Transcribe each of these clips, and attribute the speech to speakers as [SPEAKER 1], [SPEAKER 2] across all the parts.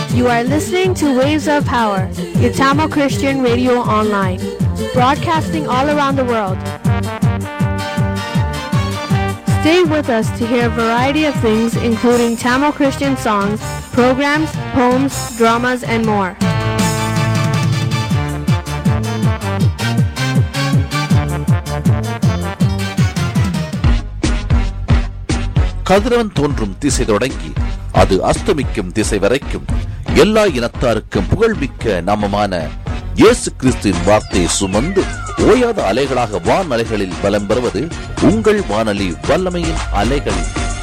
[SPEAKER 1] You are listening to Waves of Power, your Tamil Christian radio online, broadcasting all around the world. Stay with us to hear a variety of things, including Tamil Christian songs, programs, poems, dramas, and more.
[SPEAKER 2] கதிரவன் தோன்றும் திசை தொடங்கி அது அஸ்தமிக்கும் திசை வரைக்கும் எல்லா இனத்தாருக்கும் புகழ்மிக்க நாமமான இயேசு கிறிஸ்துவின் வார்த்தையை சுமந்து ஓயாத அலைகளாக வான் அலைகளில் பலம் பெறுவது உங்கள் வானொலி வல்லமையின் அலைகள்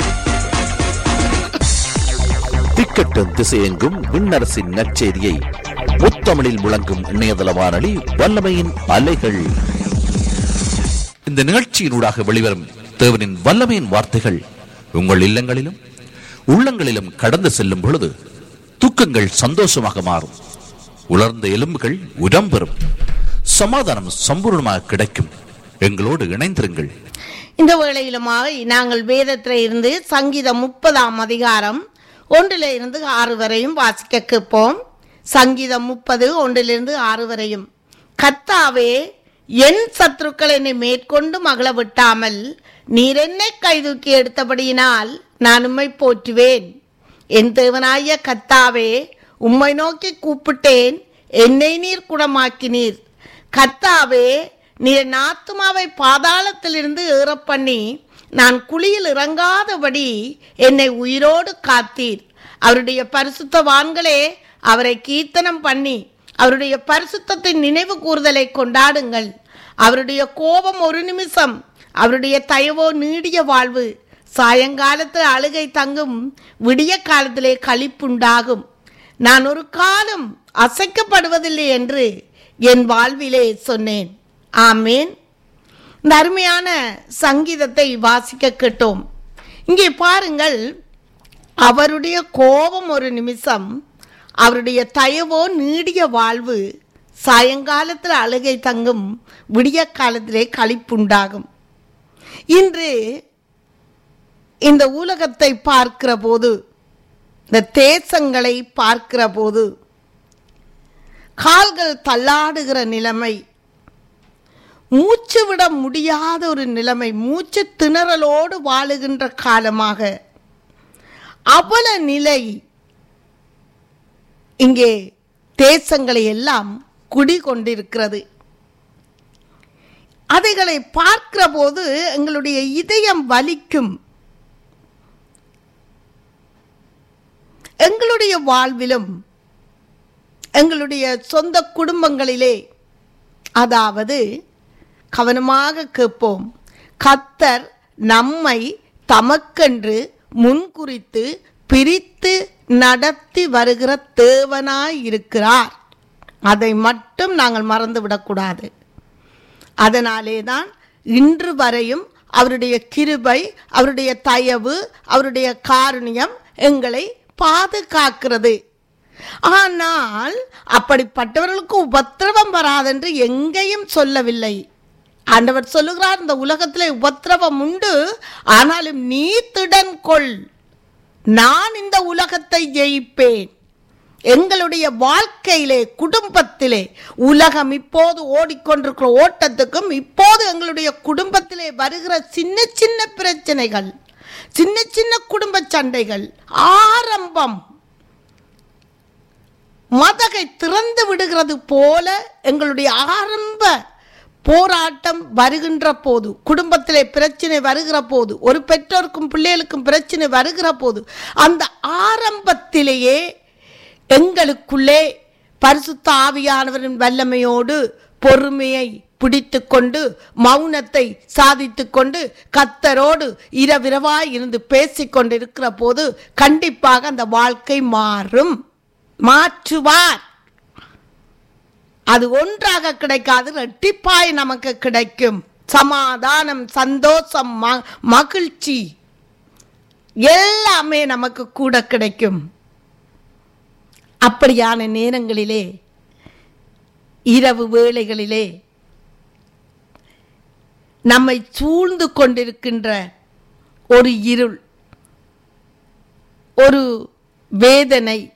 [SPEAKER 2] திக்கட்டும் திசையெங்கும் விண்ணரசின் நற்செய்தியை முத்தமிழில் முழங்கும் இணையதள வானொலி வல்லமையின் அலைகள் இந்த நிகழ்ச்சியினூடாக வெளிவரும் தேவனின் வல்லமையின் வார்த்தைகள் உங்கள் இல்லங்களிலும் உள்ளங்களிலும் கடந்து செல்லும் பொழுது துக்கங்கள் சந்தோஷமாக மாறும் உலர்ந்த எலும்புகள் உரம் பெறும் சமாதானம் சம்பூர்ணமாக கிடைக்கும் எங்களோடு இணைந்திருங்கள்
[SPEAKER 3] இந்த வேளையிலுமாக நாங்கள் வேதத்தில் இருந்து சங்கீதம் முப்பதாம் அதிகாரம் ஒன்றில் இருந்து ஆறு வரையும் வாசிக்க கேட்போம் சங்கீதம் முப்பது ஒன்றிலிருந்து ஆறு வரையும் கத்தாவே என் சத்துருக்கள் என்னை மேற்கொண்டு மகள விட்டாமல் நீர் என்னை கைதூக்கி எடுத்தபடியினால் நான் உம்மை போற்றுவேன் என் தேவனாய கத்தாவே உம்மை நோக்கி கூப்பிட்டேன் என்னை நீர் குணமாக்கினீர் கத்தாவே நீர் என் ஆத்துமாவை பாதாளத்திலிருந்து ஏறப் பண்ணி நான் குழியில் இறங்காதபடி என்னை உயிரோடு காத்தீர் அவருடைய பரிசுத்தவான்களே அவரை கீர்த்தனம் பண்ணி அவருடைய பரிசுத்தத்தின் நினைவு கூறுதலை கொண்டாடுங்கள் அவருடைய கோபம் ஒரு நிமிஷம் அவருடைய தயவோ நீடிய வாழ்வு சாயங்காலத்தில் அழுகை தங்கும் விடிய காலத்திலே களிப்புண்டாகும் நான் ஒரு காலம் அசைக்கப்படுவதில்லை என்று என் வாழ்விலே சொன்னேன் ஆமேன் இந்த அருமையான சங்கீதத்தை வாசிக்க கேட்டோம் இங்கே பாருங்கள் அவருடைய கோபம் ஒரு நிமிஷம் அவருடைய தயவோ நீடிய வாழ்வு சாயங்காலத்தில் அழுகை தங்கும் விடிய காலத்திலே களிப்புண்டாகும் இன்று இந்த உலகத்தை பார்க்கிற போது இந்த தேசங்களை பார்க்கிற போது கால்கள் தள்ளாடுகிற நிலைமை மூச்சு விட முடியாத ஒரு நிலைமை மூச்சு திணறலோடு வாழுகின்ற காலமாக அவல நிலை இங்கே தேசங்களை எல்லாம் குடிகொண்டிருக்கிறது அதைகளை பார்க்கிற போது எங்களுடைய இதயம் வலிக்கும் எங்களுடைய வாழ்விலும் எங்களுடைய சொந்த குடும்பங்களிலே அதாவது கவனமாக கேட்போம் கத்தர் நம்மை தமக்கென்று முன்குறித்து பிரித்து நடத்தி வருகிற தேவனாய் இருக்கிறார் அதை மட்டும் நாங்கள் மறந்துவிடக்கூடாது அதனாலே தான் இன்று வரையும் அவருடைய கிருபை அவருடைய தயவு அவருடைய காருண்யம் எங்களை பாதுகாக்கிறது ஆனால் அப்படிப்பட்டவர்களுக்கு உபத்திரவம் வராதென்று எங்கேயும் சொல்லவில்லை ஆண்டவர் சொல்லுகிறார் இந்த உலகத்தில் உபத்திரவம் உண்டு ஆனாலும் நீ திடன் கொள் நான் இந்த உலகத்தை ஜெயிப்பேன் எங்களுடைய வாழ்க்கையிலே குடும்பத்திலே உலகம் இப்போது ஓடிக்கொண்டிருக்கிற ஓட்டத்துக்கும் இப்போது எங்களுடைய குடும்பத்திலே வருகிற சின்ன சின்ன பிரச்சனைகள் சின்ன சின்ன குடும்ப சண்டைகள் ஆரம்பம் மதகை திறந்து விடுகிறது போல எங்களுடைய ஆரம்ப போராட்டம் வருகின்ற போது குடும்பத்திலே பிரச்சனை வருகிற போது ஒரு பெற்றோருக்கும் பிள்ளைகளுக்கும் பிரச்சனை வருகிற போது அந்த ஆரம்பத்திலேயே எங்களுக்குள்ளே பரிசுத்த ஆவியானவரின் வல்லமையோடு பொறுமையை பிடித்து கொண்டு மௌனத்தை சாதித்து கொண்டு கத்தரோடு இரவிரவாய் இருந்து பேசிக்கொண்டிருக்கிற போது கண்டிப்பாக அந்த வாழ்க்கை மாறும் மாற்றுவார் அது ஒன்றாக கிடைக்காது ரெட்டிப்பாய் நமக்கு கிடைக்கும் சமாதானம் சந்தோஷம் ம- மகிழ்ச்சி எல்லாமே நமக்கு கூட கிடைக்கும் அப்படியான நேரங்களிலே இரவு வேளைகளிலே நம்மை சூழ்ந்து கொண்டிருக்கின்ற ஒரு இருள் ஒரு வேதனை